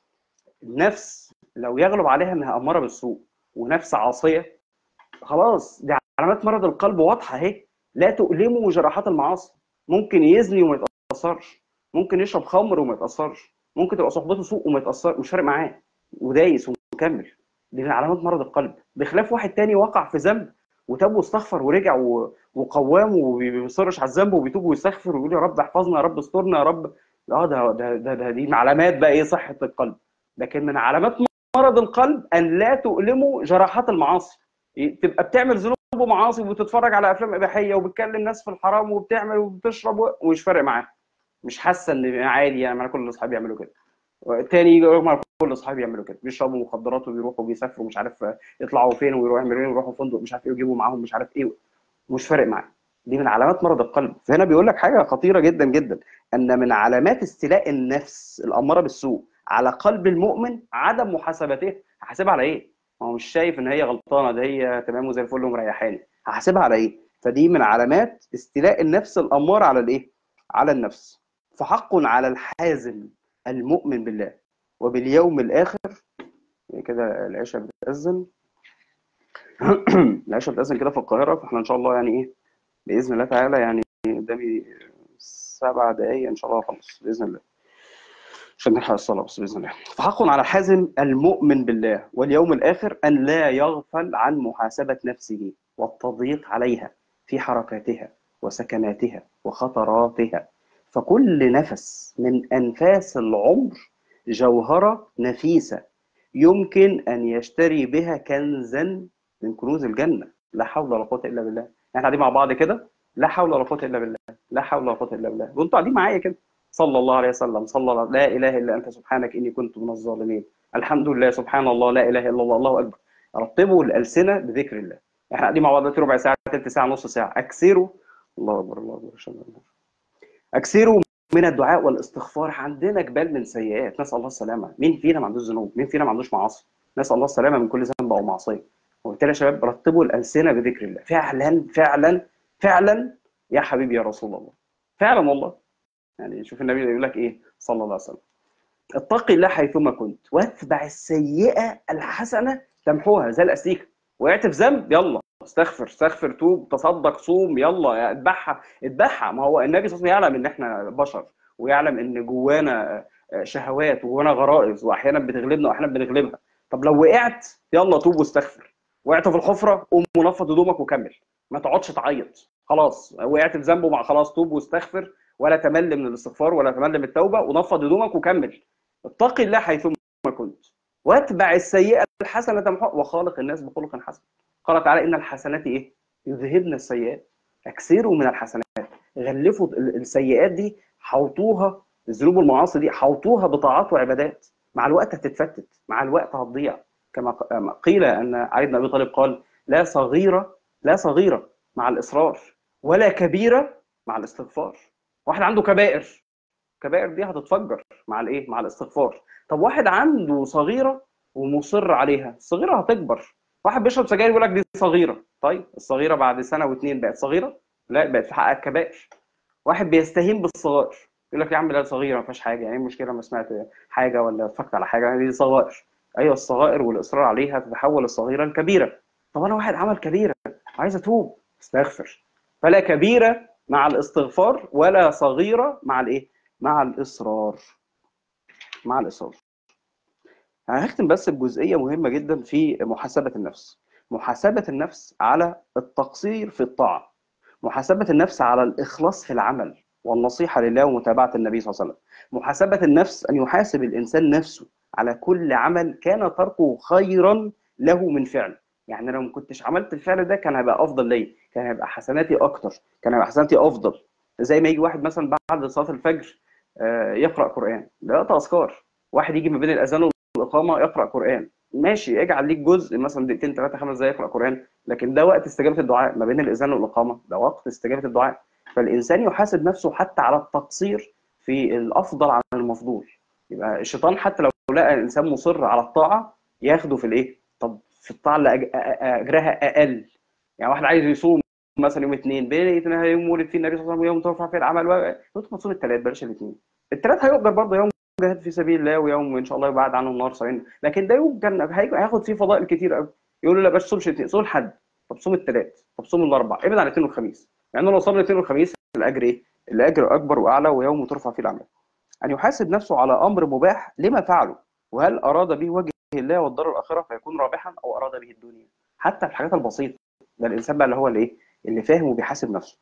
النفس لو يغلب عليها انها اماره بالسوء ونفس عاصيه خلاص دي علامات مرض القلب واضحه اهي لا تؤلمه جراحات المعاصي ممكن يزني وما يتاثرش ممكن يشرب خمر وما يتاثرش ممكن تبقى صحبته سوء وما يتاثر مش فارق معاه ودايس ومكمل دي من علامات مرض القلب بخلاف واحد تاني وقع في ذنب وتاب واستغفر ورجع وقوام وما بيصرش على الذنب وبيتوب ويستغفر ويقول يا رب احفظنا يا رب استرنا يا رب اه ده ده ده, ده دي علامات بقى ايه صحه القلب لكن من علامات مرض القلب ان لا تؤلمه جراحات المعاصي تبقى بتعمل ذنوب ومعاصي وبتتفرج على افلام اباحيه وبتكلم ناس في الحرام وبتعمل وبتشرب ومش فارق معاها مش حاسه ان عادي يعني مع كل اصحابي يعملوا كده تاني يجي مع كل اصحابي يعملوا كده بيشربوا مخدرات وبيروحوا بيسافروا مش عارف يطلعوا فين ويروحوا يعملوا ايه ويروحوا فندق مش عارف ايه ويجيبوا معاهم مش عارف ايه مش فارق معاه دي من علامات مرض القلب فهنا بيقول لك حاجه خطيره جدا جدا ان من علامات استيلاء النفس الاماره بالسوء على قلب المؤمن عدم محاسبته هحاسبها على ايه؟ ما هو مش شايف ان هي غلطانه ده هي تمام وزي الفل ومريحاني هحاسبها على ايه؟ فدي من علامات استيلاء النفس الاماره على الايه؟ على النفس فحق على الحازم المؤمن بالله وباليوم الاخر يعني كده العشاء بتأذن العشاء بتأذن كده في القاهره فاحنا ان شاء الله يعني ايه باذن الله تعالى يعني قدامي سبع دقايق ان شاء الله اخلص باذن الله عشان نلحق الصلاه بس باذن الله فحق على الحازم المؤمن بالله واليوم الاخر ان لا يغفل عن محاسبه نفسه والتضييق عليها في حركاتها وسكناتها وخطراتها فكل نفس من انفاس العمر جوهره نفيسه يمكن ان يشتري بها كنزا من كنوز الجنه لا حول ولا قوه الا بالله احنا قاعدين مع بعض كده لا حول ولا قوه الا بالله لا حول ولا قوه الا بالله وانتوا قاعدين معايا كده صلى الله عليه وسلم صلى الله لا اله الا انت سبحانك اني كنت من الظالمين الحمد لله سبحان الله لا اله الا الله الله اكبر رطبوا الالسنه بذكر الله احنا قاعدين مع بعض دلوقتي ربع ساعه ثلث ساعه نص ساعه اكثروا الله اكبر الله اكبر اكثروا من الدعاء والاستغفار عندنا جبال من سيئات نسال الله السلامه مين فينا ما عندوش ذنوب مين فينا ما عندوش معاصي نسال الله السلامه من كل ذنب او معصيه وبالتالي يا شباب رتبوا الالسنه بذكر الله فعلا فعلا فعلا يا حبيبي يا رسول الله فعلا والله يعني شوف النبي يقول لك ايه صلى الله عليه وسلم اتق الله حيثما كنت واتبع السيئه الحسنه تمحوها زي الاستيكه وقعت في ذنب يلا استغفر استغفر توب تصدق صوم يلا اتبعها اتبعها ما هو النبي صلى الله عليه وسلم يعلم ان احنا بشر ويعلم ان جوانا شهوات وجوانا غرائز واحيانا بتغلبنا واحيانا بنغلبها طب لو وقعت يلا توب واستغفر وقعت في الحفره قوم ونفض هدومك وكمل ما تقعدش تعيط خلاص وقعت في ذنب مع خلاص توب واستغفر ولا تمل من الاستغفار ولا تمل من التوبه ونفض هدومك وكمل اتق الله حيثما كنت واتبع السيئه الحسنه تمحوها وخالق الناس بخلق حسن قال تعالى ان الحسنات ايه يذهبن السيئات اكثروا من الحسنات غلفوا السيئات دي حوطوها الذنوب والمعاصي دي حوطوها بطاعات وعبادات مع الوقت هتتفتت مع الوقت هتضيع كما قيل ان علي بن ابي طالب قال لا صغيره لا صغيره مع الاصرار ولا كبيره مع الاستغفار واحد عنده كبائر الكبائر دي هتتفجر مع الايه مع الاستغفار طب واحد عنده صغيره ومصر عليها الصغيره هتكبر واحد بيشرب سجاير يقول لك دي صغيره طيب الصغيره بعد سنه واثنين بقت صغيره لا بقت في حق الكبائر واحد بيستهين بالصغائر يقول لك يا عم لا صغيره ما فيهاش حاجه يعني المشكله ما سمعت حاجه ولا اتفرجت على حاجه يعني دي صغائر ايوه الصغائر والاصرار عليها تتحول الصغيره لكبيره طب انا واحد عمل كبيره عايز اتوب استغفر فلا كبيره مع الاستغفار ولا صغيره مع الايه مع الاصرار مع الإصرار هختم بس بجزئية مهمة جدا في محاسبة النفس محاسبة النفس على التقصير في الطاعة محاسبة النفس على الإخلاص في العمل والنصيحة لله ومتابعة النبي صلى الله عليه وسلم محاسبة النفس أن يحاسب الإنسان نفسه على كل عمل كان تركه خيرا له من فعل يعني لو ما كنتش عملت الفعل ده كان هيبقى افضل ليا كان هيبقى حسناتي اكتر كان هيبقى حسناتي افضل زي ما يجي واحد مثلا بعد صلاه الفجر آه، يقرا قران ده تذكار واحد يجي ما بين الاذان والاقامه يقرا قران ماشي اجعل ليك جزء مثلا دقيقتين ثلاثه خمس دقايق يقرا قران لكن ده وقت استجابه الدعاء ما بين الاذان والاقامه ده وقت استجابه الدعاء فالانسان يحاسب نفسه حتى على التقصير في الافضل عن المفضول يبقى الشيطان حتى لو لقى الانسان مصر على الطاعه ياخده في الايه طب في الطاعه اللي أج- أ- اجرها اقل يعني واحد عايز يصوم مثلا يوم اثنين بين يوم ولد فيه النبي صلى الله عليه وسلم ويوم ترفع فيه العمل و- قلت ما تصوم الثلاث بلاش الاثنين الثلاث هيؤجر برضه يوم جهاد في سبيل الله ويوم ان شاء الله يبعد عنه النار صحيح لكن ده يوم كان هيجي- هياخد فيه فضائل كتير قوي يقول له لا باش تصومش الاثنين صوم الحد طب صوم الثلاث طب صوم الاربع ابعد عن الاثنين والخميس لانه لو صام الاثنين والخميس الاجر ايه؟ الاجر اكبر واعلى ويوم ترفع فيه العمل ان يحاسب نفسه على امر مباح لما فعله وهل اراد به وجه الله والدار الاخره فيكون رابحا او اراد به الدنيا حتى في الحاجات البسيطه ده الانسان بقى اللي هو الايه اللي فاهم وبيحاسب نفسه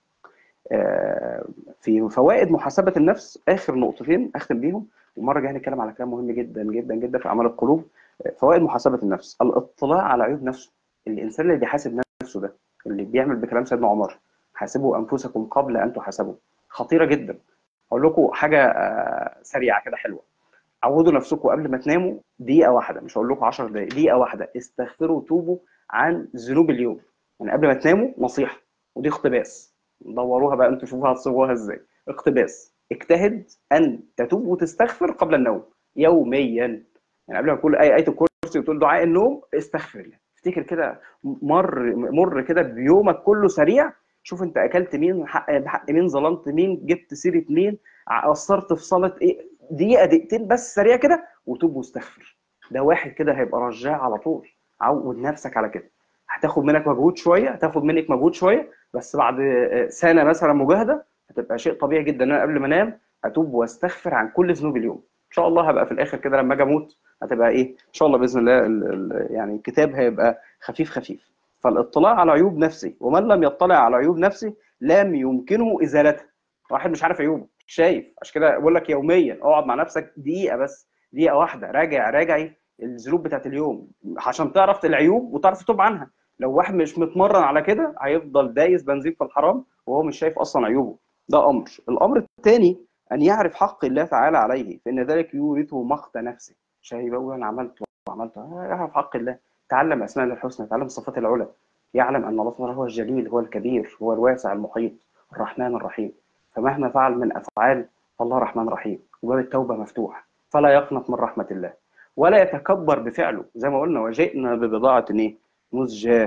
آه، في فوائد محاسبه النفس اخر نقطتين اختم بيهم والمره الجايه هنتكلم على كلام مهم جدا جدا جدا في اعمال القلوب آه، فوائد محاسبه النفس الاطلاع على عيوب نفسه الانسان اللي بيحاسب نفسه ده اللي بيعمل بكلام سيدنا عمر حاسبوا انفسكم قبل ان تحاسبوا خطيره جدا اقول لكم حاجه آه، سريعه كده حلوه عودوا نفسكم قبل ما تناموا دقيقه واحده مش هقول لكم 10 دقائق دقيقه واحده استغفروا وتوبوا عن ذنوب اليوم يعني قبل ما تناموا نصيحه ودي اقتباس دوروها بقى انتوا شوفوها هتصوروها ازاي اقتباس اجتهد ان تتوب وتستغفر قبل النوم يوميا يعني قبل ما تقول اي ايه الكرسي وتقول دعاء النوم استغفر الله افتكر كده مر مر كده بيومك كله سريع شوف انت اكلت مين حق بحق مين ظلمت مين جبت سيره مين قصرت في صلاه ايه دقيقه دقيقتين بس سريع كده وتوب واستغفر ده واحد كده هيبقى رجاع على طول عود نفسك على كده هتاخد منك مجهود شويه هتاخد منك مجهود شويه بس بعد سنه مثلا مجاهده هتبقى شيء طبيعي جدا ان انا قبل ما انام اتوب واستغفر عن كل ذنوب اليوم ان شاء الله هبقى في الاخر كده لما اجي اموت هتبقى ايه ان شاء الله باذن الله ال ال يعني الكتاب هيبقى خفيف خفيف فالاطلاع على عيوب نفسي ومن لم يطلع على عيوب نفسي لم يمكنه ازالتها واحد مش عارف عيوبه مش شايف عشان كده بقول لك يوميا اقعد مع نفسك دقيقه بس دقيقه واحده راجع راجعي الذنوب بتاعت اليوم عشان تعرف العيوب وتعرف تتوب عنها لو واحد مش متمرن على كده هيفضل دايس بنزين في الحرام وهو مش شايف اصلا عيوبه ده امر الامر الثاني ان يعرف حق الله تعالى عليه فان ذلك يورثه مقت نفسه مش هيبقى يقول انا عملت وعملت يعرف حق الله تعلم اسماء الله الحسنى تعلم الصفات العلى يعلم ان الله سبحانه هو الجليل هو الكبير هو الواسع المحيط الرحمن الرحيم فمهما فعل من افعال فالله رحمن رحيم وباب التوبه مفتوح فلا يقنط من رحمه الله ولا يتكبر بفعله زي ما قلنا وجئنا ببضاعه ايه مزجاه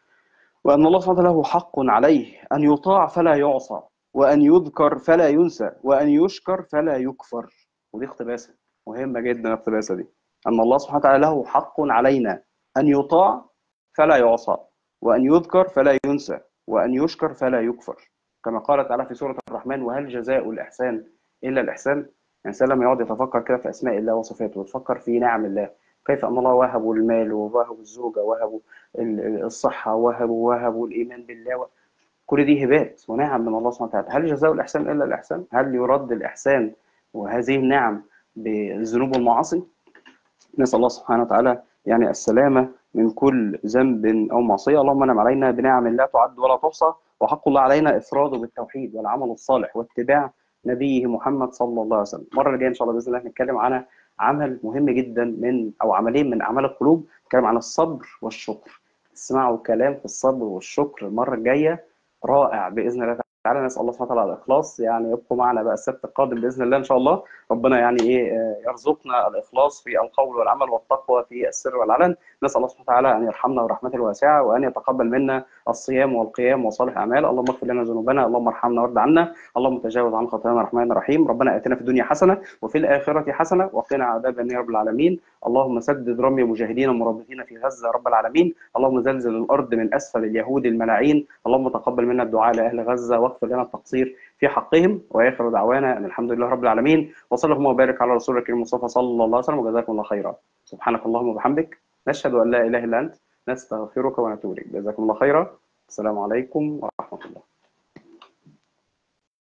وان الله سبحانه له حق عليه ان يطاع فلا يعصى وان يذكر فلا ينسى وان يشكر فلا يكفر ودي اقتباسه مهمه جدا الاقتباسه دي ان الله سبحانه وتعالى له حق علينا ان يطاع فلا يعصى وان يذكر فلا ينسى وان يشكر فلا يكفر كما قال تعالى في سوره الرحمن وهل جزاء الاحسان الا الاحسان الانسان لما يقعد يتفكر كده في اسماء الله وصفاته ويتفكر في نعم الله كيف ان الله وهب المال ووهب الزوجه وهب الصحه وهب وهب الايمان بالله كل دي هبات ونعم من الله سبحانه وتعالى هل جزاء الاحسان الا الاحسان هل يرد الاحسان وهذه النعم بالذنوب والمعاصي نسال الله سبحانه وتعالى يعني السلامه من كل ذنب او معصيه اللهم انعم علينا بنعم لا تعد ولا تحصى وحق الله علينا افراده بالتوحيد والعمل الصالح واتباع نبيه محمد صلى الله عليه وسلم المره الجايه ان شاء الله باذن الله هنتكلم عن عمل مهم جدا من او عملين من اعمال القلوب نتكلم عن الصبر والشكر اسمعوا كلام في الصبر والشكر المره الجايه رائع باذن الله تعالى نسال الله سبحانه وتعالى الاخلاص يعني يبقوا معنا بقى السبت القادم باذن الله ان شاء الله ربنا يعني ايه يرزقنا الاخلاص في القول والعمل والتقوى في السر والعلن نسال الله سبحانه وتعالى ان يرحمنا برحمته الواسعه وان يتقبل منا الصيام والقيام وصالح اعمال اللهم اغفر لنا ذنوبنا اللهم ارحمنا وارض عنا اللهم تجاوز عن خطايانا الرحمن الرحيم ربنا اتنا في الدنيا حسنه وفي الاخره حسنه وقنا عذاب النار رب العالمين اللهم سدد رمي مجاهدين المرابطين في غزه رب العالمين اللهم زلزل الارض من اسفل اليهود الملاعين اللهم تقبل منا الدعاء لاهل غزه واغفر لنا التقصير في حقهم واخر دعوانا ان الحمد لله رب العالمين وصلى اللهم وبارك على رسول الكريم المصطفى صلى الله عليه وسلم وجزاكم الله خيرا سبحانك اللهم وبحمدك نشهد ان لا اله الا انت نستغفرك ونتوب اليك جزاكم الله خيرا السلام عليكم ورحمه الله